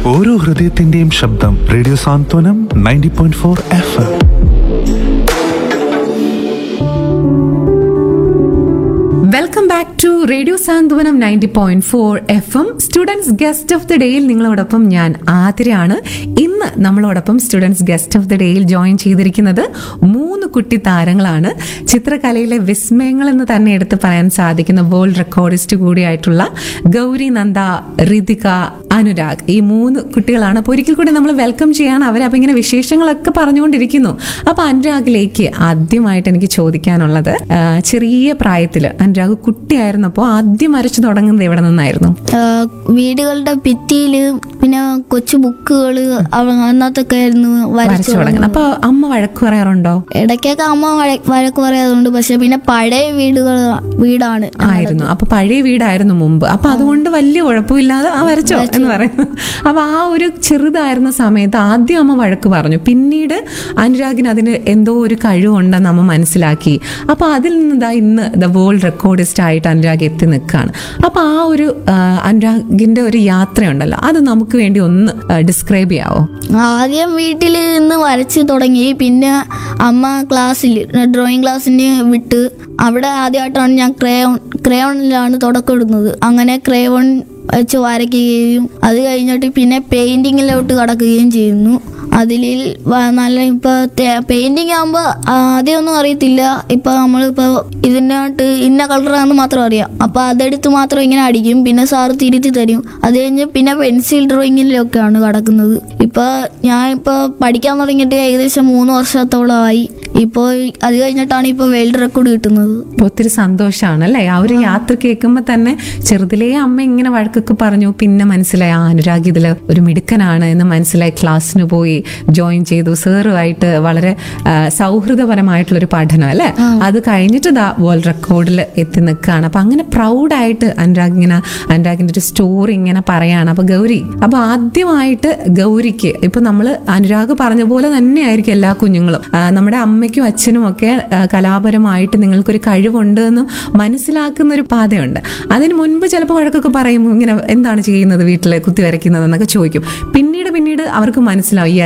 ഓരോ ഹൃദയത്തിന്റെയും ശബ്ദം radio Santhwanam ninety point four F M welcome back to radio Santhwanam ninety point four F M students guest of the ഡേയിൽ നിങ്ങളോടൊപ്പം ഞാൻ ആതിരയാണ് ഇന്ന് നമ്മളോടൊപ്പം സ്റ്റുഡൻസ് ഗസ്റ്റ് ഓഫ് ദി ഡേയിൽ ജോയിൻ ചെയ്തിരിക്കുന്നത് മൂന്ന് കുട്ടി താരങ്ങളാണ് ചിത്രകലയിലെ വിസ്മയങ്ങൾ എന്ന് തന്നെ എടുത്ത് പറയാൻ സാധിക്കുന്ന വേൾഡ് റെക്കോർഡിസ്റ്റ് കൂടിയായിട്ടുള്ള ഗൗരി നന്ദ ഋതിക അനുരാഗ് ഈ മൂന്ന് കുട്ടികളാണ് അപ്പോൾ ഒരിക്കൽ കൂടി നമ്മൾ വെൽക്കം ചെയ്യാൻ അവരെ അപ്പം ഇങ്ങനെ വിശേഷങ്ങളൊക്കെ പറഞ്ഞുകൊണ്ടിരിക്കുന്നു അപ്പൊ അനുരാഗിലേക്ക് ആദ്യമായിട്ട് എനിക്ക് ചോദിക്കാനുള്ളത് ആ, ചെറിയ പ്രായത്തിൽ അനുരാഗ് കുട്ടിയായിരുന്നപ്പോൾ ആദ്യം വരച്ചു തുടങ്ങുന്നത് എവിടെ നിന്നായിരുന്നു ആ, വീടുകളുടെ ഭിത്തിയില് പിന്നെ കൊച്ചു ബുക്കുകള് അവ- അതിനകത്തൊക്കെ ആയിരുന്നു വരച്ചു വരച്ചു തുടങ്ങുന്നത് അപ്പൊ അമ്മ വഴക്ക് പറയാറുണ്ടോ ഇടയ്ക്കൊക്കെ അമ്മ വഴ- വഴക്ക് പറയാറുണ്ട് പക്ഷെ പിന്നെ പഴയ വീടുകൾ വീടാണ് ആയിരുന്നു അപ്പൊ പഴയ വീടായിരുന്നു മുമ്പ് അപ്പൊ അതുകൊണ്ട് വലിയ കുഴപ്പമില്ലാതെ ആ വരച്ചോ എന്ന് പറയുന്നു അപ്പൊ ആ ഒരു ചെറുതായിരുന്ന സമയത്ത് ആദ്യം അമ്മ വഴക്ക് പറഞ്ഞു പിന്നീട് അനുരാഗിന് അതിന് എന്തോ ഒരു കഴിവുണ്ടെന്ന് അമ്മ മനസ്സിലാക്കി അപ്പൊ അതിൽ നിന്ന് ദാ ഇന്ന് ദ വേൾഡ് റെക്കോർഡിസ്റ്റ് ആയിട്ട് അനുരാഗ് എത്തി നിൽക്കുകയാണ് അപ്പൊ ആ ഒരു ആ, അനുരാഗിന്റെ ഒരു യാത്രയുണ്ടല്ലോ അത് നമുക്ക് വേണ്ടി ഒന്ന് ഡിസ്ക്രൈബ് ചെയ്യാവോ ആദ്യം വീട്ടിൽ നിന്ന് വരച്ച് തുടങ്ങി പിന്നെ അമ്മ ക്ലാസ്സിൽ ഡ്രോയിങ് ക്ലാസ്സിന് വിട്ട് അവിടെ ആദ്യമായിട്ടാണ് ഞാൻ ക്രയോൺ ക്രയോണിലാണ് തുടക്കം ഇടുന്നത് അങ്ങനെ ക്രയോൺ വെച്ച് വരയ്ക്കുകയും അത് കഴിഞ്ഞിട്ട് പിന്നെ പെയിന്റിങ്ങിലോട്ട് കടക്കുകയും ചെയ്യുന്നു അതിൽ വ- നല്ല ഇപ്പൊ പെയിന്റിങ് ആകുമ്പോൾ ആദ്യമൊന്നും അറിയത്തില്ല ഇപ്പൊ നമ്മളിപ്പോ ഇതിനകത്ത് ഇന്ന കളറാണെന്ന് മാത്രം അറിയാം അപ്പൊ അതെടുത്ത് മാത്രം ഇങ്ങനെ അടിക്കും പിന്നെ സാറ് തിരുത്തി തരും അത് കഴിഞ്ഞ് പിന്നെ പെൻസിൽ ഡ്രോയിങ്ങിലൊക്കെയാണ് കടക്കുന്നത് ഇപ്പൊ ഞാൻ ഇപ്പൊ പഠിക്കാൻ തുടങ്ങിയിട്ട് ഏകദേശം മൂന്ന് വർഷത്തോളമായി ഇപ്പോൾ അത് കഴിഞ്ഞിട്ടാണ് ഇപ്പൊ വേൾഡ് റെക്കോർഡ് കിട്ടുന്നത് അപ്പൊ ഒത്തിരി സന്തോഷമാണ് അല്ലേ ആ ഒരു യാത്ര കേൾക്കുമ്പോൾ തന്നെ ചെറുതിലേ അമ്മ ഇങ്ങനെ വഴക്കൊക്കെ പറഞ്ഞു പിന്നെ മനസ്സിലായി ആ അനുരാഗ് ഇതില് ഒരു മിടുക്കനാണ് എന്ന് മനസ്സിലായി ക്ലാസ്സിന് പോയി ജോയിൻ ചെയ്തു സാറുമായിട്ട് വളരെ ആ, സൗഹൃദപരമായിട്ടുള്ളൊരു പഠനം അല്ലേ അത് കഴിഞ്ഞിട്ട് ദാ വേൾഡ് റെക്കോർഡിൽ എത്തി നിൽക്കുകയാണ് അപ്പൊ അങ്ങനെ പ്രൗഡായിട്ട് അനുരാഗ് ഇങ്ങനെ അനുരാഗിന്റെ ഒരു സ്റ്റോറി ഇങ്ങനെ പറയാണ് അപ്പൊ ഗൗരി അപ്പൊ ആദ്യമായിട്ട് ഗൗരിക്ക് ഇപ്പൊ നമ്മള് അനുരാഗ് പറഞ്ഞ പോലെ തന്നെ ആയിരിക്കും എല്ലാ കുഞ്ഞുങ്ങളും ആ, നമ്മുടെ അമ്മയ്ക്കും അച്ഛനും ഒക്കെ ആ, കലാപരമായിട്ട് നിങ്ങൾക്കൊരു കഴിവുണ്ട് എന്ന് മനസ്സിലാക്കുന്ന ഒരു പാതയുണ്ട് അതിന് മുൻപ് ചിലപ്പോൾ വഴക്കൊക്കെ പറയും ഇങ്ങനെ എന്താണ് ചെയ്യുന്നത് വീട്ടിൽ കുത്തി വരയ്ക്കുന്നത് എന്നൊക്കെ ചോദിക്കും പിന്നീട് പിന്നീട് അവർക്ക് മനസ്സിലാവും ഈ